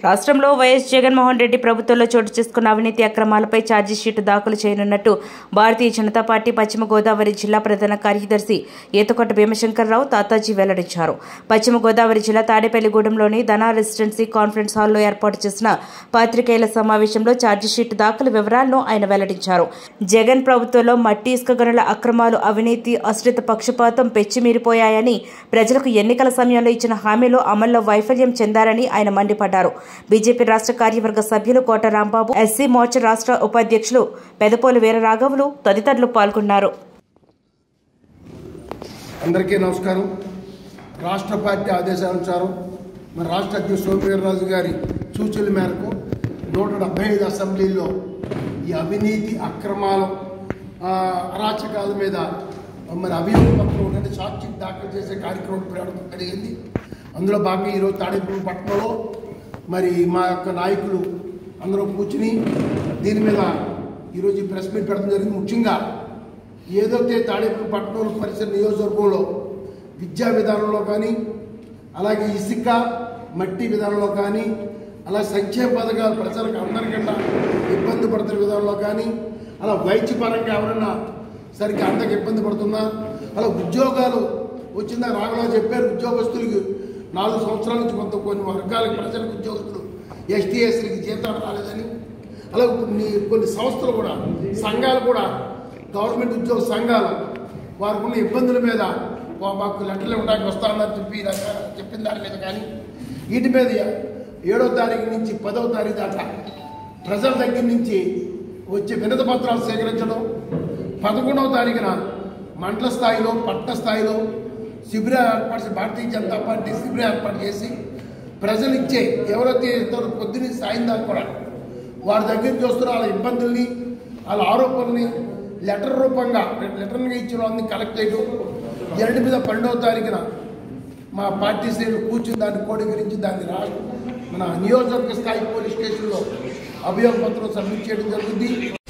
రాష్ట్రంలో వైఎస్ జగన్మోహన్ రెడ్డి ప్రభుత్వంలో చోటు చేసుకున్న అవినీతి అక్రమాలపై ఛార్జిషీటు దాఖలు చేయనున్నట్టు భారతీయ జనతా పార్టీ పశ్చిమ గోదావరి జిల్లా ప్రధాన కార్యదర్శి ఈతకొట్ట భీమశంకర్రావు తాతాజీ వెల్లడించారు పశ్చిమ గోదావరి జిల్లా తాడేపల్లిగూడెంలోని ధనా రెసిడెన్సీ కాన్ఫరెన్స్ హాల్లో ఏర్పాటు చేసిన పాత్రికేయుల సమావేశంలో ఛార్జిషీటు దాఖలు వివరాలను ఆయన వెల్లడించారు జగన్ ప్రభుత్వంలో మట్టి ఇసుక గనుల అక్రమాలు అవినీతి అశ్రిత పక్షపాతం పెచ్చిమీరిపోయాయని ప్రజలకు ఎన్నికల సమయంలో ఇచ్చిన హామీలు అమల్లో వైఫల్యం చెందారని ఆయన మండిపడ్డారు బీజేపీ రాష్ట్ర కార్యవర్గ సభ్యులు కోట రాంబాబు ఎస్సీ మోర్చా రాష్ట్ర ఉపాధ్యక్షులు పెదపోలు వీరరాఘవులు తదితరులు పాల్గొన్నారు అందరికీ నమస్కారం రాష్ట్ర పార్టీ ఆదేశానుసారం మన రాష్ట్ర అధ్యక్షుడు సోమవీర్రాజు గారి సూచనల మేరకు నూట డెబ్బై ఐదు అసెంబ్లీల్లో ఈ అవినీతి అక్రమాల ఆ, అరాచకాల మీద మరి అభియోగ పత్రం అంటే సాక్షి దాఖలు చేసే కార్యక్రమం ప్రయాణం జరిగింది అందులో భాగంగా ఈరోజు తాడేపల్లి పట్టణంలో మరి మా యొక్క నాయకులు అందరూ కూర్చుని దీని మీద ఈరోజు ఈ ప్రెస్ మీట్ పెట్టడం జరిగింది ముఖ్యంగా ఏదైతే తాడేపల్లి పట్టణంలో పరిసర నియోజకవర్గంలో విద్యా విధానంలో కానీ అలాగే ఇసుక మట్టి విధానంలో కానీ అలా సంక్షేమ పథకాలు ప్రజలకు అందరికన్నా ఇబ్బంది పడుతున్న విధానంలో కానీ అలా వైద్యపరంగా ఎవరన్నా సరిగ్గా అందరికి ఇబ్బంది పడుతున్నా అలా ఉద్యోగాలు వచ్చిందా రాఘవరావు చెప్పారు ఉద్యోగస్తులకి నాలుగు సంవత్సరాల నుంచి కొంత కొన్ని వర్గాలకు ప్రజలకు ఉద్యోగస్తులు ఎస్టీ ఎస్సీలకి జీతాలు రాలేదని అలాగే కొన్ని కొన్ని సంస్థలు కూడా సంఘాలు కూడా గవర్నమెంట్ ఉద్యోగ సంఘాలు వారికి ఉన్న ఇబ్బందుల మీద వా- మాకు లెటర్లు ఉండడానికి వస్తామని చెప్పి రక- చెప్పిన దాని మీద కానీ వీటి మీద ఏడో తారీఖు నుంచి పదవ తారీఖు దాకా ప్రజల దగ్గర నుంచి వచ్చే వినతి పత్రాలు సేకరించడం పదకొండవ తారీఖున మండల స్థాయిలో పట్టణ స్థాయిలో శిబిరాలు ఏర్పాటు చేసి భారతీయ జనతా పార్టీ శిబిరం ఏర్పాటు చేసి ప్రజలు ఇచ్చే ఎవరైతే ఇస్తారో పొద్దున్న సాయం దాకా కూడా వారి దగ్గర నుంచి వస్తున్న వాళ్ళ ఇబ్బందుల్ని వాళ్ళ ఆరోపణల్ని లెటర్ రూపంగా లెటర్గా ఇచ్చిన వాళ్ళని కలెక్ట్ చేయడం ಎರಡು మీద పన్నెండవ తారీఖున మా పార్టీ శ్రేణులు కూర్చుని దాన్ని కోడీకరించి దాన్ని రా మన నియోజకవర్గ స్థాయి పోలీస్ స్టేషన్లో అభియోగ పత్రం సబ్మిట్ చేయడం జరుగుతుంది